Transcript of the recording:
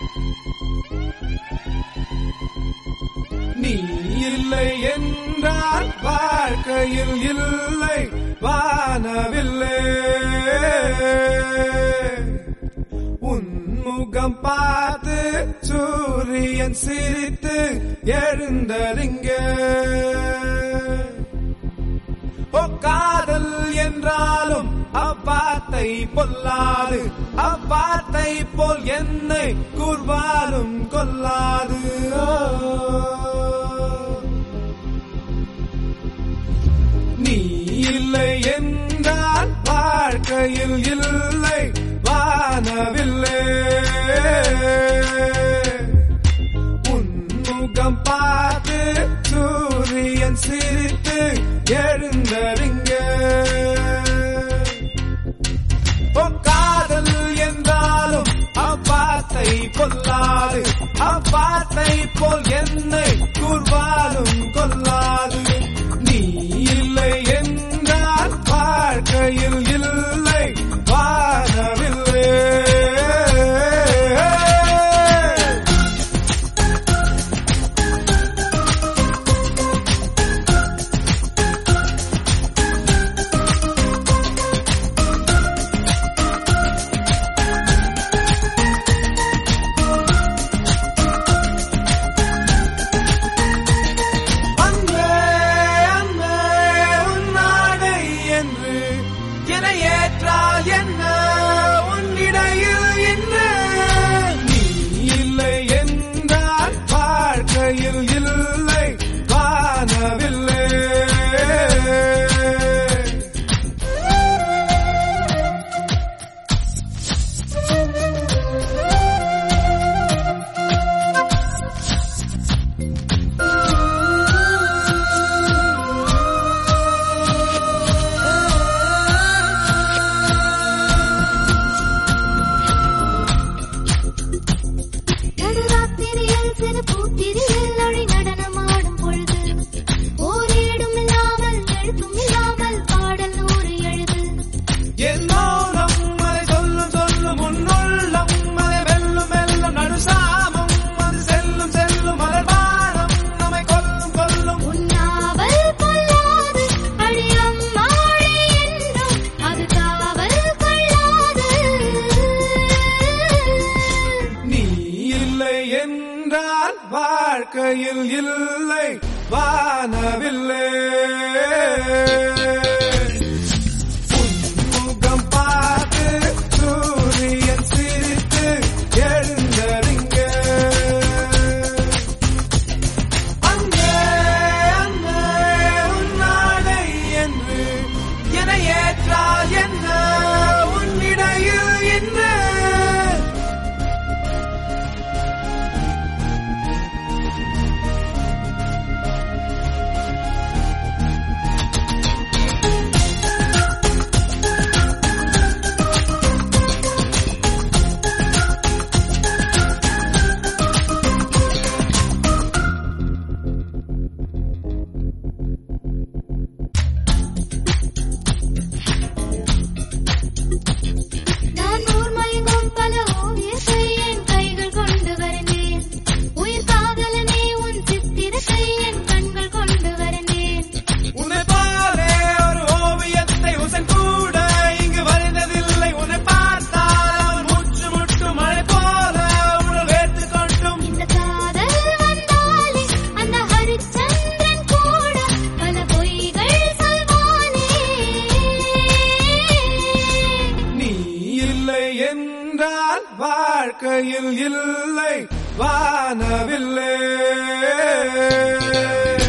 நீ இல்லை என்றால் வாழ்க்கையில் இல்லை வானவில்லை உன்முகம் பார்த்து சூரியன் சிரித்து எழுந்தறிங்க ஓ காதல் என்றாலும் அவ்வார்த்தை பொல்லாது அவ்வார்த்தை போல் என்னை கூர்வாலும் கொல்லாது ஓ. நீ இல்லை என்றால் வாழ்க்கையில் இல்லை வானவில்லை உன்முகம் பார்த்து சூரியன் சிரித்து எழுந்தறிங்க ஓ காதல் என்றாலும் அவ்வார்த்தை கொல்லாது அவ்வார்த்தை போல் என்னை கூர்வாலும் கொல்லாது நீ இல்லை என்றால் வாழ்க்கையில் இல்லை வாழவில்லை அன்பே அன்பே உன்னாடை என்று என ஏற்றால் என்ன உன்னிடையில் என்ன நீ இல்லை என்றால் வாழ்க்கையில் இல்லை வானவில்லை நடுராத்திரியில் சிறு பூத்திரியில் அழி நடனமாடும் பொழுது ஓரேடும் இல்லாமல் எழுத்தும் இல்லாமல் பாடல் நூறு எழுது என்னோலம் அதை சொல்லும் சொல்லும் உன்னுள்ளம் அதை வெல்லும் வெல்லும் நடுசாமம் அது செல்லும் செல்லும் மலர் வானம் நம்மை கொல்லும் கொல்லும் உன்னாவல் கொள்ளாது அழியம் மாழை என்றும் அது காவல் கொள்ளாது நீ இல்லை என்றால் வாழ்க்கையில் இல்லை வானவில்லை உன்முகம் பார்த்து சூரியன் சிரித்து எழுந்தறிங்க அங்கே அங்கே உன்னாடை என்று என ஏற்றால் என்ன உன்னிடையில் என்ன நான் ஊர் மயங்கும் பல ஓவியத்தை என் கைகள் கொண்டு வரைந்தேன் உயிர் காதலனே உன் சித்திரத்தை என் கண்கள் கொண்டு வரைந்தேன் உன்னை போலே ஒரு ஓவியத்தை உசன் கூட இங்கு வரைந்ததில்லை உன்னை பார்த்தால் அவன் மூச்சு முட்டும் மழை போல உடல் வேர்த்து கொண்டும் இந்த காதல் வந்தாலே அந்த ஹரிச்சந்திரன் கூட பல பொய்கள் சொல்வானே நீ இல்லை என்றால் வாழ்க்கையில் இல்லை வானவில்லை